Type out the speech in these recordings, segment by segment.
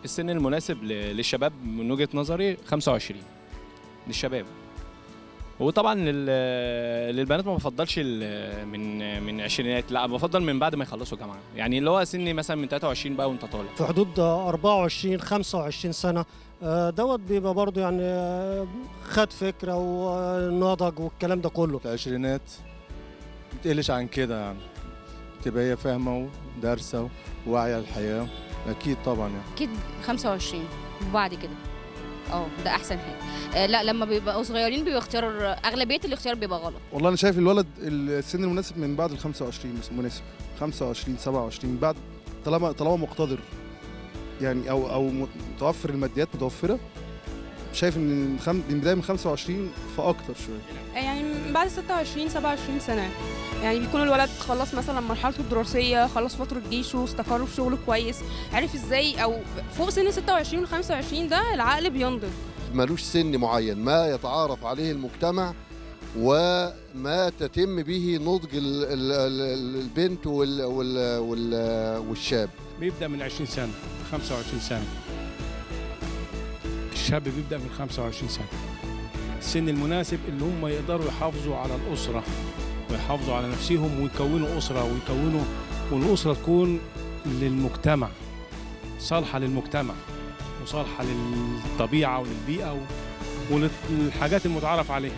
السن المناسب ل- للشباب من وجهه نظري 25 للشباب وطبعا لل- للبنات ما بفضلش ال- من من عشرينات لا بفضل من بعد ما يخلصوا جامعه يعني اللي هو سني مثلا من 23 بقى وانت طالع في حدود 24 25 سنه آه، دوت بيبقى برضو يعني آه، خد فكره ونضج والكلام ده كله العشرينات ما تقلش عن كده يعني تبقى هي فاهمه ودارسه وواعيه الحياه اكيد طبعا يعني اكيد 25 وبعد كده اه ده احسن حاجه آه لا لما بيبقوا صغيرين بيبقى اختيار اغلبيه الاختيار بيبقى غلط والله انا شايف الولد السن المناسب من بعد ال 25 مناسب 25 27 بعد طالما طالما مقتدر يعني او او متوفر الماديات متوفره شايف ان من خم... من بدايه من 25 فاكتر شويه يعني من بعد 26 27 سنة يعني بيكون الولد خلص مثلا مرحلته الدراسية خلص فترة جيشه استقر في شغله كويس عرف ازاي او فوق سن 26 و 25 ده العقل بينضج ملوش سن معين ما يتعارف عليه المجتمع وما تتم به نضج ال- ال- ال- البنت وال وال وال والشاب بيبدا من 20 سنه 25 سنه الشاب بيبدا من 25 سنه السن المناسب اللي هم يقدروا يحافظوا على الاسره ويحافظوا على نفسهم ويكونوا اسره ويكونوا والاسره تكون للمجتمع صالحه للمجتمع وصالحه للطبيعه وللبيئه وللحاجات المتعارف عليها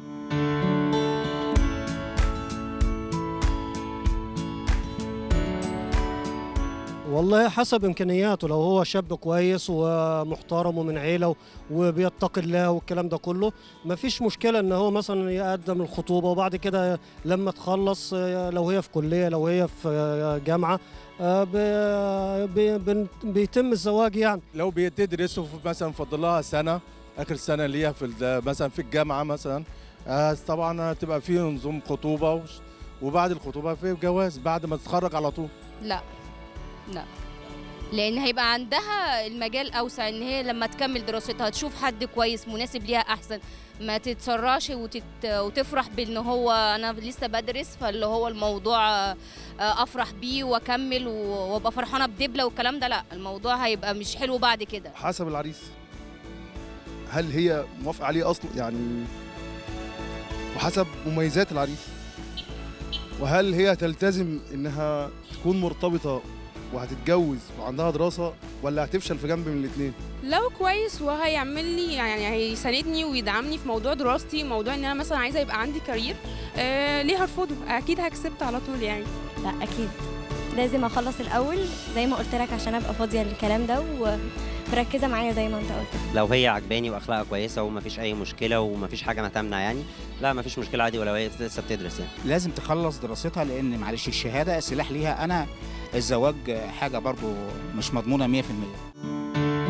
والله حسب امكانياته لو هو شاب كويس ومحترم ومن عيله وبيتقي الله والكلام ده كله مفيش مشكله ان هو مثلا يقدم الخطوبه وبعد كده لما تخلص آه، لو هي في كليه لو هي في آه، جامعه آه، ب- ب- بن- بيتم الزواج يعني لو بتدرس مثلا فاضل لها سنه اخر سنه ليها في ال- مثلا في الجامعه مثلا آه، طبعا تبقى في نظام خطوبه وش- وبعد الخطوبه في جواز بعد ما تتخرج على طول لا لا لان هيبقى عندها المجال اوسع ان هي لما تكمل دراستها تشوف حد كويس مناسب ليها احسن ما تتسرعش وتت... وتفرح بان هو انا لسه بدرس فاللي هو الموضوع آه، افرح بيه واكمل و- وابقى فرحانه بدبله والكلام ده لا الموضوع هيبقى مش حلو بعد كده حسب العريس هل هي موافقه عليه اصلا يعني وحسب مميزات العريس وهل هي تلتزم انها تكون مرتبطه وهتتجوز وعندها دراسه ولا هتفشل في جنب من الاثنين لو كويس وهيعمل لي يعني هيساندني ويدعمني في موضوع دراستي موضوع ان انا مثلا عايزه يبقى عندي كارير آه ليه هرفضه اكيد هكسبت على طول يعني لا اكيد لازم اخلص الاول زي ما قلت لك عشان ابقى فاضيه للكلام ده ومركزه معايا زي ما انت قلت لو هي عجباني واخلاقها كويسه ومفيش اي مشكله ومفيش حاجه ما تمنع يعني لا مفيش مشكله عادي ولو هي لسه بتدرس يعني لازم تخلص دراستها لان معلش الشهاده سلاح ليها انا الزواج حاجه برضو مش مضمونه 100%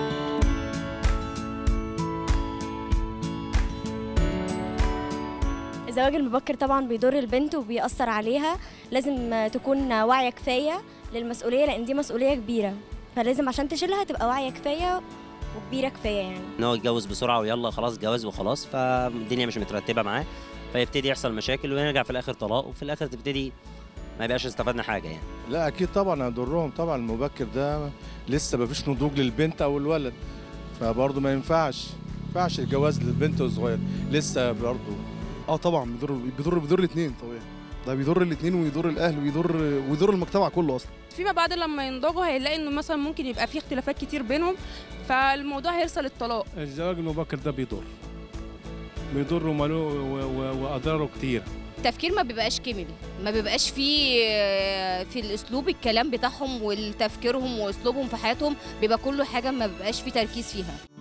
الزواج المبكر طبعا بيضر البنت وبيأثر عليها لازم تكون واعيه كفايه للمسؤوليه لان دي مسؤوليه كبيره فلازم عشان تشيلها تبقى واعيه كفايه وكبيره كفايه يعني ان هو يتجوز بسرعه ويلا خلاص جواز وخلاص فالدنيا مش مترتبه معاه فيبتدي يحصل مشاكل ويرجع في الاخر طلاق وفي الاخر تبتدي ما يبقاش استفدنا حاجه يعني لا اكيد طبعا هيضرهم طبعا المبكر ده لسه ما فيش نضوج للبنت او الولد فبرضه ما ينفعش ما ينفعش الجواز للبنت الصغير لسه برضه اه طبعا بيضر بيضر بيضر الاثنين طبيعي ده بيضر الاثنين ويضر الاهل ويضر ويضر المجتمع كله اصلا فيما بعد لما ينضجوا هيلاقي انه مثلا ممكن يبقى في اختلافات كتير بينهم فالموضوع هيرسل الطلاق الزواج المبكر ده بيضر بيضر وماله و- و- واضراره كتير التفكير ما بيبقاش كامل ما بيبقاش فيه آه، في الاسلوب الكلام بتاعهم والتفكيرهم واسلوبهم في حياتهم بيبقى كله حاجه ما بيبقاش فيه تركيز فيها